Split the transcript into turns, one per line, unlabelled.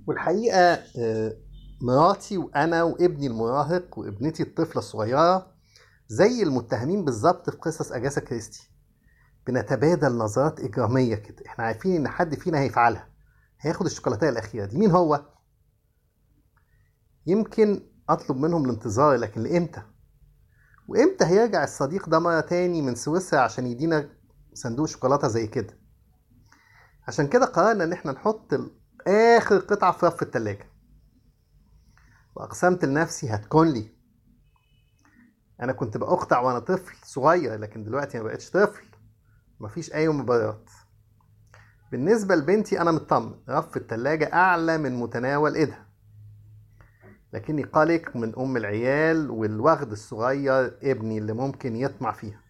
والحقيقة آه، مراتي وأنا وابني المراهق وابنتي الطفلة الصغيرة زي المتهمين بالظبط في قصص أجاسا كريستي بنتبادل نظرات إجرامية كده احنا عارفين إن حد فينا هيفعلها هياخد الشوكولاتة الأخيرة دي مين هو؟ يمكن أطلب منهم الانتظار لكن لإمتى؟ وإمتى هيرجع الصديق ده مرة تاني من سويسرا عشان يدينا صندوق شوكولاتة زي كده؟ عشان كده قررنا إن احنا نحط ال- آخر قطعة في رف التلاجة وأقسمت لنفسي هتكون لي أنا كنت بأقطع وأنا طفل صغير لكن دلوقتي ما بقتش طفل مفيش أي مبررات بالنسبة لبنتي أنا مطمن رف التلاجة أعلى من متناول إيدها لكني قلق من أم العيال والوغد الصغير ابني اللي ممكن يطمع فيها